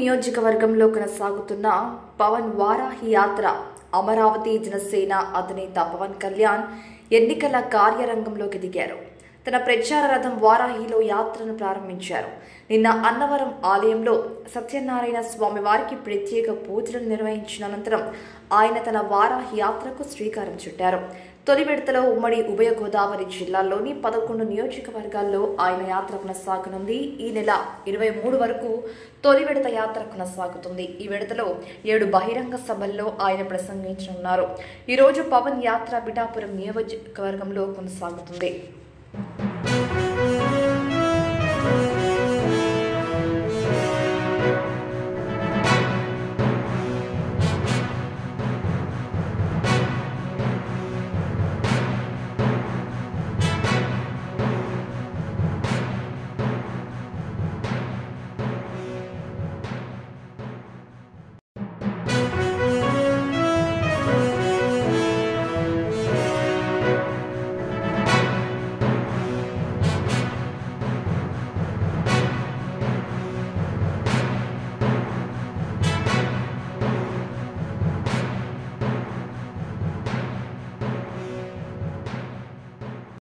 నియోజకవర్గంలో కొనసాగుతున్న పవన్ వారాహి యాత్ర అమరావతి జనసేన అధినేత పవన్ కళ్యాణ్ ఎన్నికల కార్యరంగంలోకి దిగారు తన ప్రచార రథం వారాహిలో యాత్రను ప్రారంభించారు నిన్న అన్నవరం ఆలయంలో సత్యనారాయణ స్వామి వారికి ప్రత్యేక పూజలను నిర్వహించిన అనంతరం ఆయన తన వారాహి యాత్రకు శ్రీకారం చుట్టారు తొలి విడతలో ఉమ్మడి ఉభయ గోదావరి జిల్లాల్లోని పదకొండు నియోజకవర్గాల్లో ఆయన యాత్ర కొనసాగనుంది ఈ నెల ఇరవై మూడు వరకు తొలి విడత యాత్ర కొనసాగుతుంది ఈ విడతలో ఏడు బహిరంగ సభల్లో ఆయన ప్రసంగించనున్నారు ఈరోజు పవన్ యాత్ర పిఠాపురం నియోజకవర్గంలో కొనసాగుతుంది